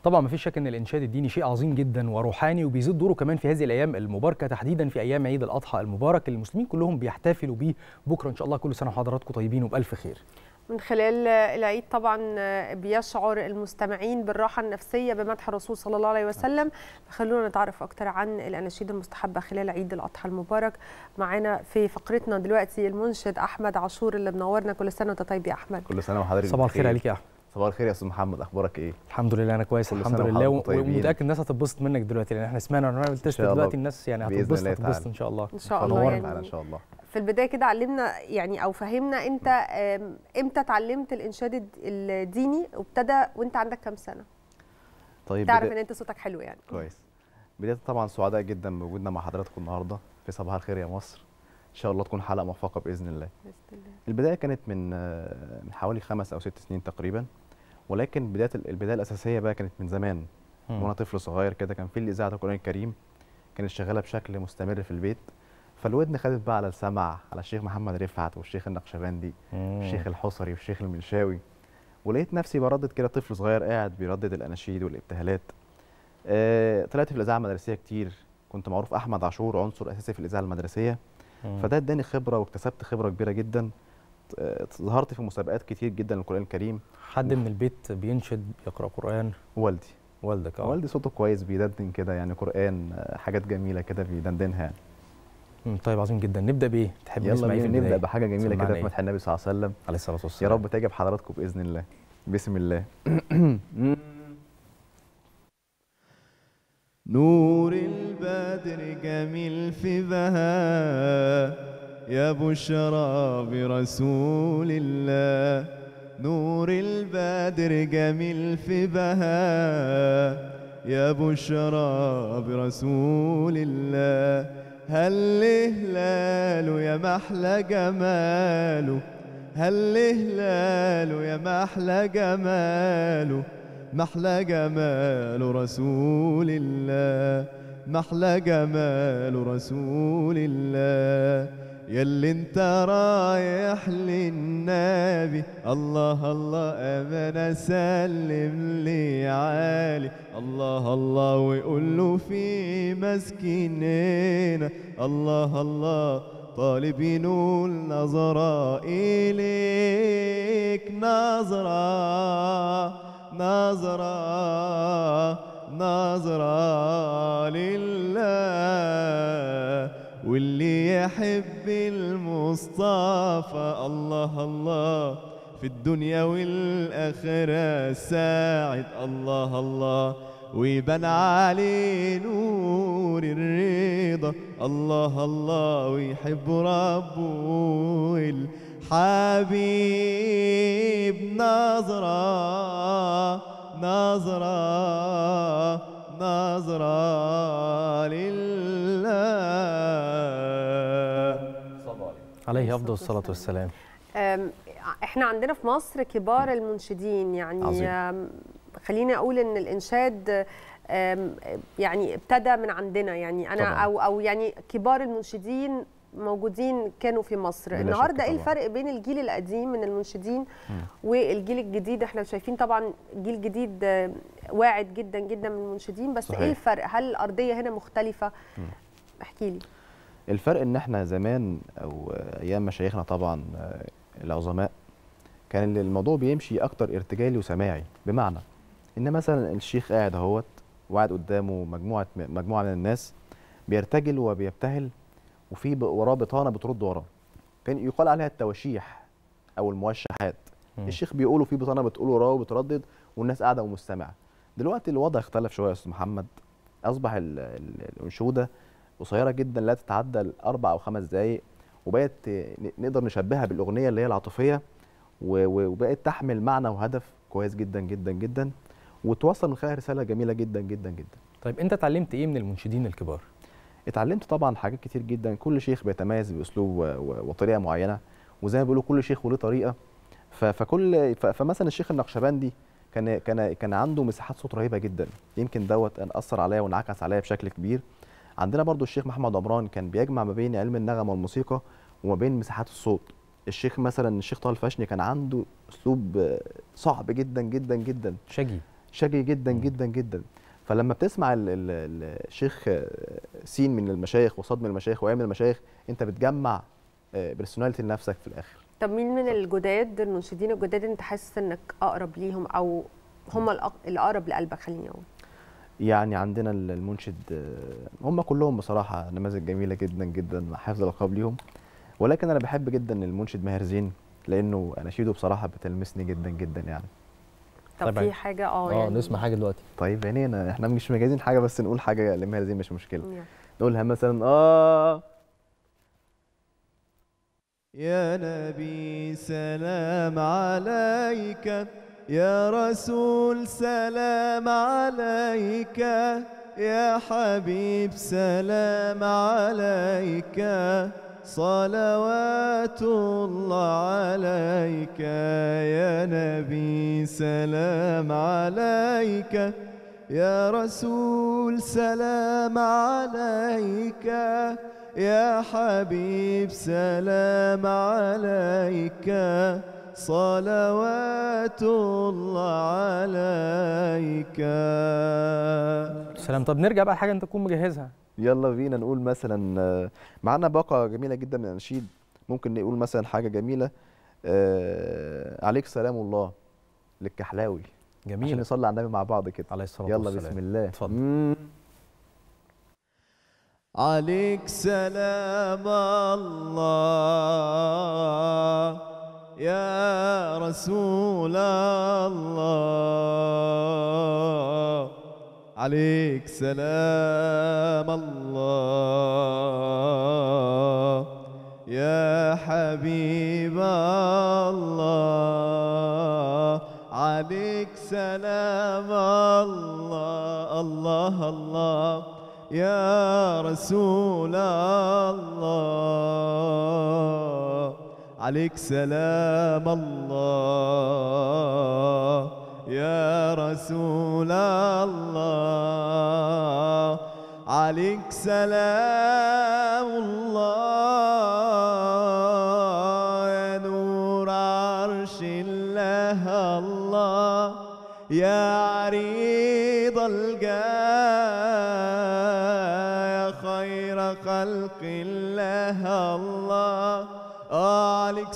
طبعا ما فيش شك ان الانشاد الديني شيء عظيم جدا وروحاني وبيزيد دوره كمان في هذه الايام المباركه تحديدا في ايام عيد الاضحى المبارك اللي المسلمين كلهم بيحتفلوا بيه بكره ان شاء الله كل سنه وحضراتكم طيبين وبالف خير من خلال العيد طبعا بيشعر المستمعين بالراحه النفسيه بمدح الرسول صلى الله عليه وسلم خلونا نتعرف اكتر عن الاناشيد المستحبه خلال عيد الاضحى المبارك معانا في فقرتنا دلوقتي المنشد احمد عاشور اللي منورنا كل سنه وانت طيب يا احمد كل سنه وحضرتك صباح الخير عليك يا احمد صباح الخير يا استاذ محمد اخبارك ايه الحمد لله انا كويس كل الحمد سنة لله وحضراتكم طيبين. ومتاكد الناس هتتبسط منك دلوقتي لان احنا سمعنا وانا عملت تيست شاء الله. دلوقتي الناس يعني بإذن هتتبسط الله هتتبسط تعالى. ان شاء الله ان شاء الله فنورنا. يعني تعالى ان شاء الله في البدايه كده علمنا يعني او فهمنا انت آم، امتى اتعلمت الانشاد الد- الديني وابتدى وانت عندك كام سنه طيب تعرف بدا- ان انت صوتك حلو يعني كويس بدايه طبعا سعداء جدا بوجودنا مع حضراتكم النهارده في صباح الخير يا مصر ان شاء الله تكون حلقه موفقه باذن الله بإذن الله. البدايه كانت من آه، من حوالي خمس او ست سنين تقريبا ولكن بدايه البدايه الاساسيه بقى كانت من زمان مم. وانا طفل صغير كده كان في الاذاعه القران الكريم كانت شغاله بشكل مستمر في البيت فالودن خدت بقى على السمع على الشيخ محمد رفعت والشيخ النقشبندي مم. الشيخ الحصري والشيخ المنشاوي ولقيت نفسي بردد كده طفل صغير قاعد بيردد الاناشيد والابتهالات آه، طلعت في الاذاعه المدرسيه كتير كنت معروف احمد عاشور عنصر اساسي في الاذاعه المدرسيه مم. فده اداني خبره واكتسبت خبره كبيره جدا آه، ظهرت في مسابقات كتير جدا للقران الكريم حد من البيت بينشد يقرا قران والدي والدك اه والدي صوته كويس بيدندن كده يعني قران آه، حاجات جميله كده بيدندنها يعني مم، طيب عظيم جدا نبدا بايه تحب يلا نسمع ايه في بينا نبدا البداية؟ بحاجه جميله سمعنا كده في إيه؟ مدح النبي صلى الله عليه وسلم عليه الصلاه يا والسلام رب تعجب حضراتكم باذن الله بسم الله نور البدر جميل في بهاء يا بشرى برسول الله نور البدر جميل في بهاء يا بشرى برسول الله هل هلاله يا محلى جماله هل هلاله يا محلى جماله محلى جمال رسول الله محلى جمال رسول الله ياللي انت رايح للنبي الله الله امانه سلم لي عالي الله الله ويقول له في مسكيننا الله الله طالب ينول نظرة إليك نظرة نظرة نظرة لله واللي يحب المصطفى الله الله في الدنيا والآخرة ساعد الله الله ويبان عليه نور الرضا الله الله ويحب ربه الحبيب نظرة نظرة نظرة لله عليه افضل الصلاه والسلام أم، احنا عندنا في مصر كبار المنشدين يعني عظيم. أم، خليني اقول ان الانشاد أم، يعني ابتدى من عندنا يعني انا طبعاً. او او يعني كبار المنشدين موجودين كانوا في مصر بلا النهارده شك ايه طبعاً. الفرق بين الجيل القديم من المنشدين والجيل الجديد احنا شايفين طبعا جيل جديد آه، واعد جدا جدا من المنشدين بس صحيح. ايه الفرق هل الارضيه هنا مختلفه احكي لي الفرق ان احنا زمان او ايام مشايخنا طبعا آه، العظماء كان الموضوع بيمشي اكتر ارتجالي وسماعي بمعنى ان مثلا الشيخ قاعد اهوت وقاعد قدامه مجموعه مجموعه من الناس بيرتجل وبيبتهل وفي ب- وراه بطانه بترد وراه كان يقال عليها التواشيح او الموشحات مم. الشيخ بيقول وفي بطانه بتقول وراه وبتردد والناس قاعده ومستمعه دلوقتي الوضع اختلف شويه يا استاذ محمد اصبح ال- ال- الانشوده قصيره جدا لا تتعدى الاربع او خمس دقائق وبقت ن- نقدر نشبهها بالاغنيه اللي هي العاطفيه و- و- وبقت تحمل معنى وهدف كويس جدا جدا جدا وتوصل من خلالها رساله جميله جدا جدا جدا طيب انت اتعلمت ايه من المنشدين الكبار اتعلمت طبعا حاجات كتير جدا كل شيخ بيتميز باسلوب و- و- وطريقه معينه وزي ما بيقولوا كل شيخ وله طريقه ف- فكل ف- فمثلا الشيخ النقشبندي كان كان كان عنده مساحات صوت رهيبه جدا يمكن دوت ان اثر عليا وانعكس عليا بشكل كبير عندنا برضو الشيخ محمد عمران كان بيجمع ما بين علم النغم والموسيقى وما بين مساحات الصوت الشيخ مثلا الشيخ طه الفاشني كان عنده اسلوب آه، صعب جدا جدا جدا شجي شجي جدا جدا جدا فلما بتسمع ال- ال- ال- الشيخ آه، سين من المشايخ وصاد من المشايخ وعين من المشايخ انت بتجمع بيرسوناليتي لنفسك في الاخر طب مين من الجداد المنشدين الجداد انت حاسس انك اقرب ليهم او هم الأق- الاقرب لقلبك خليني اقول يعني عندنا ال- المنشد آه، هم كلهم بصراحه نماذج جميله جدا جدا مع حفظ الالقاب ليهم ولكن انا بحب جدا المنشد ماهر زين لانه اناشيده بصراحه بتلمسني جدا جدا يعني طب طبعاً. في حاجه اه اه يعني نسمع حاجه دلوقتي طيب عينينا احنا مش مجهزين حاجه بس نقول حاجه لماهر زين مش مشكله يعني. نقولها مثلا اه يا نبي سلام عليك يا رسول سلام عليك يا حبيب سلام عليك صلوات الله عليك يا نبي سلام عليك يا رسول سلام عليك يا حبيب سلام عليك صلوات الله عليك سلام طب نرجع بقى حاجه انت تكون مجهزها يلا بينا نقول مثلا آه، معانا باقة جميلة جدا من الأناشيد ممكن نقول مثلا حاجة جميلة آه، عليك سلام الله للكحلاوي عشان جميل نصلي على النبي مع بعض كده عليه الصلاه يلا والسلام بسم الله اتفضل. مم. عليك سلام الله يا رسول الله عليك سلام الله يا حبيب الله عليك سلام الله الله الله يا رسول الله عليك سلام الله يا رسول الله عليك سلام الله يا نور عرش الله الله يا عريض الجاه يا خير خلق الله الله عليك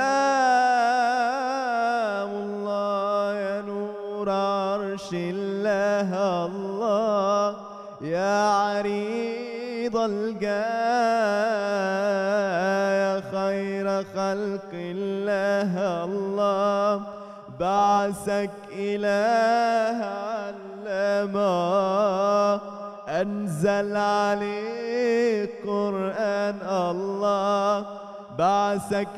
سلام الله يا نور عرش الله الله يا عريض الجاه يا خير خلق الله الله بعثك إله علما أنزل عليك قرآن الله بعثك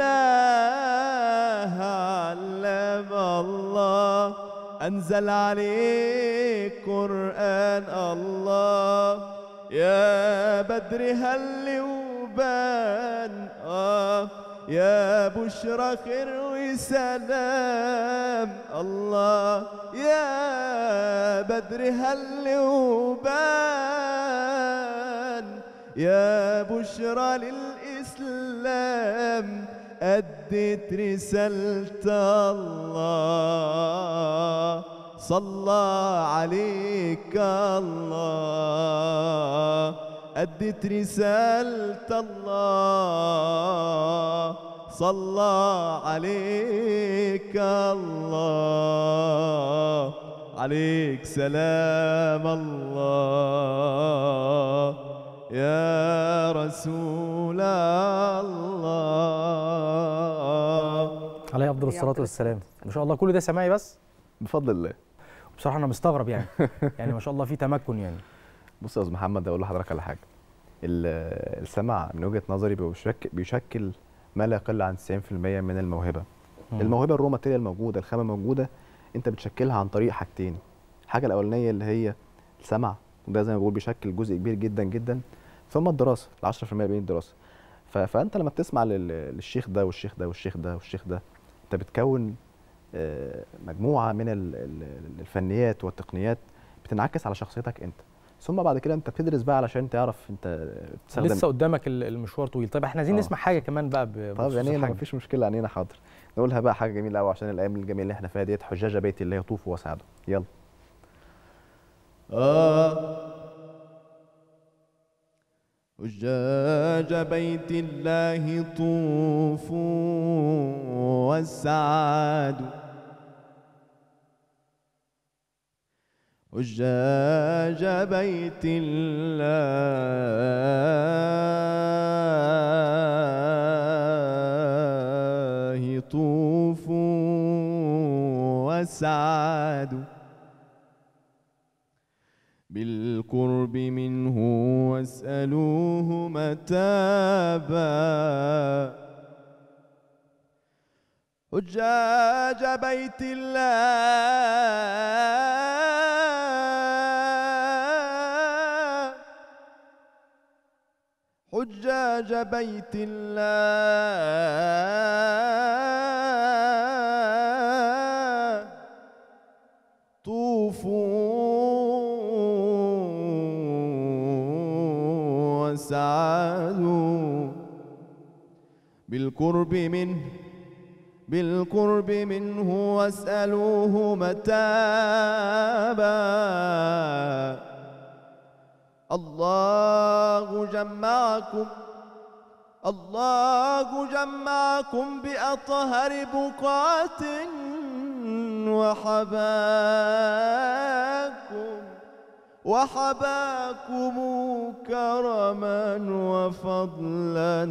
إله علم الله أنزل عليك قرآن الله يا بدر هل وبان آه يا بشرى خير وسلام الله يا بدر هل وبان يا بشرى للإسلام أدت رسالة الله صلى عليك الله أدت رسالة الله صلى عليك الله عليك سلام الله يا رسول الله عليه افضل الصلاه أفضل والسلام ما شاء الله كل ده سماعي بس بفضل الله بصراحه انا مستغرب يعني يعني ما شاء الله في تمكن يعني بص يا استاذ محمد اقول لحضرتك على حاجه ال- السمع من وجهه نظري بيشكل, بيشكل ما لا يقل عن 90% من الموهبه مم. الموهبه الرو ماتيريال الموجوده الخامه موجوده انت بتشكلها عن طريق حاجتين الحاجه الاولانيه اللي هي السمع وده زي ما بقول بيشكل جزء كبير جدا جدا ثم الدراسه ال 10% بين الدراسه ف- فانت لما بتسمع لل- للشيخ ده والشيخ ده والشيخ ده والشيخ ده انت بتكون آه، مجموعه من ال- ال- الفنيات والتقنيات بتنعكس على شخصيتك انت ثم بعد كده انت بتدرس بقى علشان تعرف انت بتستخدم لسه قدامك ال- المشوار طويل طيب احنا عايزين آه. نسمع حاجه كمان بقى ب- طب بخصوص يعني الحاجة. مفيش مشكله عنينا حاضر نقولها بقى حاجه جميله قوي عشان الايام الجميله اللي احنا فيها ديت حجاج بيت الله يطوفوا وسعدوا يلا آه حجاج بيت الله طوفوا والسعاد حجاج بيت الله طوفوا والسعاد بالقرب منه واسألوه متابا حجاج بيت الله حجاج بيت الله طوفوا وسعدوا بالقرب منه بالقرب منه واسألوه متابا الله جمعكم الله جمعكم بأطهر بقعة وحباكم وحباكم كرما وفضلا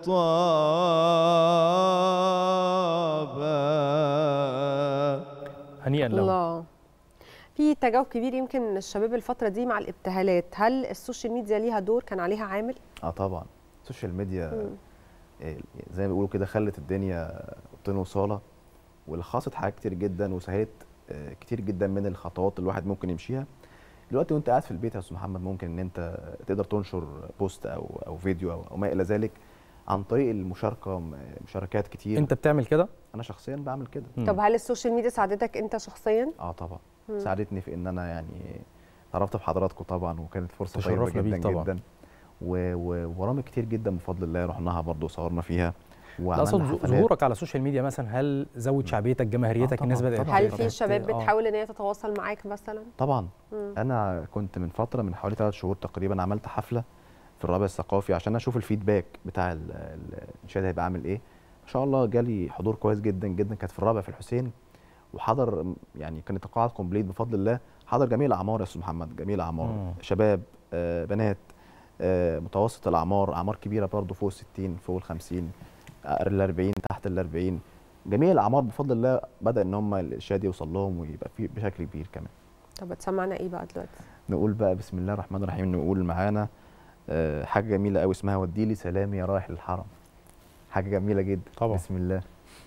طابا هنيئا له الله في تجاوب كبير يمكن من الشباب الفتره دي مع الابتهالات هل السوشيال ميديا ليها دور كان عليها عامل اه طبعا السوشيال ميديا مم. آه، زي ما بيقولوا كده خلت الدنيا طين وصاله ولخصت حاجات كتير جدا وسهلت آه، كتير جدا من الخطوات اللي الواحد ممكن يمشيها دلوقتي وانت قاعد في البيت يا استاذ محمد ممكن ان انت تقدر تنشر بوست او او فيديو او, أو ما الى ذلك عن طريق المشاركه م- مشاركات كتير انت بتعمل كده انا شخصيا بعمل كده مم. طب هل السوشيال ميديا ساعدتك انت شخصيا اه طبعا مم. ساعدتني في ان انا يعني تعرفت بحضراتكم طبعا وكانت فرصه طيبه تشرفنا جدا بيك طبعا. جدا و- و- وبرامج كتير جدا بفضل الله رحناها برضو وصورنا فيها لا وعملنا اقصد حفلات. ظهورك على السوشيال ميديا مثلا هل زود شعبيتك جماهيريتك طبعاً، الناس بدات طبعاً. هل طبعاً. في شباب آه. بتحاول ان هي تتواصل معاك مثلا طبعا مم. انا كنت من فتره من حوالي ثلاث شهور تقريبا عملت حفله في الرابع الثقافي عشان اشوف الفيدباك بتاع ال- ال- الانشاد هيبقى عامل ايه ان شاء الله جالي حضور كويس جدا جدا كانت في الرابع في الحسين وحضر يعني كانت القاعه كومبليت بفضل الله حضر جميع الاعمار يا استاذ محمد جميع الاعمار مم. شباب آه، بنات آه، متوسط الاعمار اعمار كبيره برضه فوق ال 60 فوق ال 50 ال 40 تحت ال 40 جميع الاعمار بفضل الله بدا ان هم الارشاد يوصل لهم ويبقى في بشكل كبير كمان طب تسمعنا ايه بقى دلوقتي نقول بقى بسم الله الرحمن الرحيم نقول معانا آه، حاجه جميله قوي اسمها ودي لي سلامي يا رايح للحرم حاجه جميله جدا طبعا. بسم الله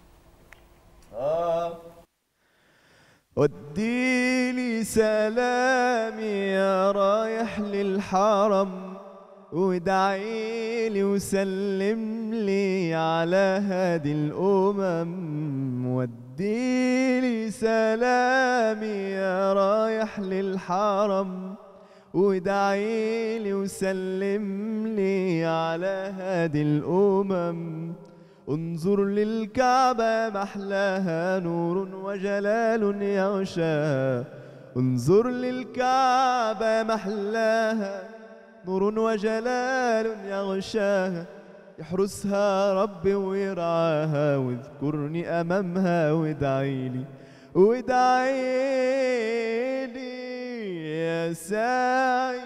وديلي سلامي يا رايح للحرم وادعيلي وسلم لي على هادي الأمم وديلي سلامي يا رايح للحرم وادعيلي وسلم لي على هادي الأمم انظر للكعبة محلاها نور وجلال يغشاها انظر للكعبة محلاها نور وجلال يغشاها يحرسها ربي ويرعاها واذكرني أمامها وادعيلي وادعيلي يا ساعي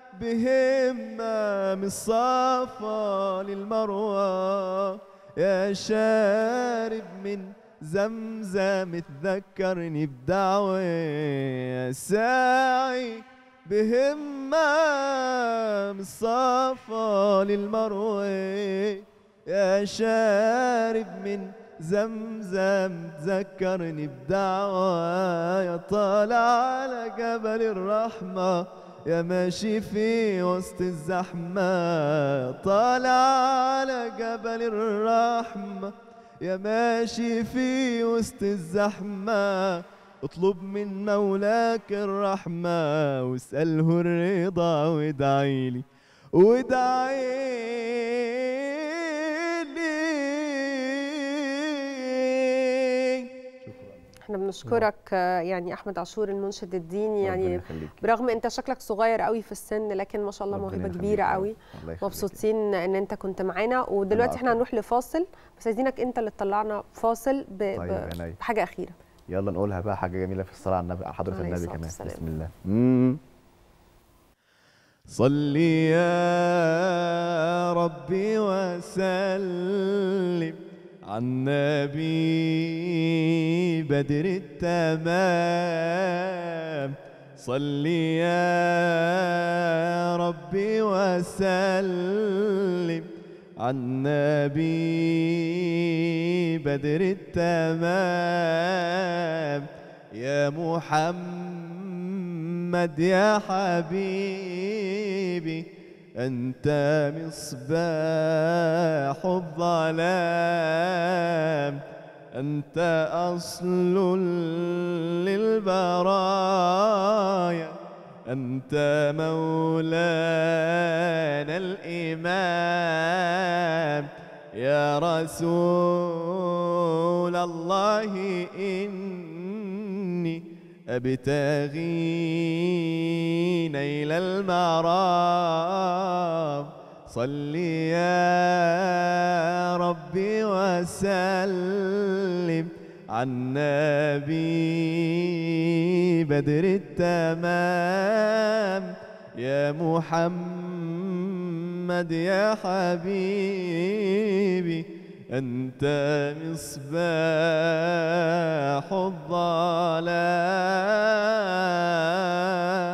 بهمة من الصفا للمروة يا شارب من زمزم تذكرني بدعوة يا ساعي بهمة من الصفا للمروة يا شارب من زمزم تذكرني بدعوة يا طالع على جبل الرحمة يا ماشي في وسط الزحمة طالع على جبل الرحمة يا ماشي في وسط الزحمة اطلب من مولاك الرحمة واسأله الرضا وادعيلي وادعيلي احنا بنشكرك آه، يعني احمد عاشور المنشد الديني ربنا يعني يخليك. برغم انت شكلك صغير قوي في السن لكن ما شاء الله ربنا موهبه يخليك كبيره يا رب. قوي الله يخليك. مبسوطين ان انت كنت معانا ودلوقتي احنا أكتر. هنروح لفاصل بس عايزينك انت اللي تطلعنا فاصل ب... طيب ب... عينيا. بحاجه اخيره يلا نقولها بقى حاجه جميله في الصلاه على النبي على حضره عليه النبي الصلاة كمان والسلام. بسم الله مم. صل يا ربي وسلم على النبي بدر التمام صل يا ربي وسلم على النبي بدر التمام يا محمد يا حبيبي أنت مصباح الظلام أنت أصل للبرايا أنت مولانا الإمام يا رسول الله إني أبتغي نيل المرام صل يا ربي وسلم على النبي بدر التمام يا محمد يا حبيبي أنت مصباح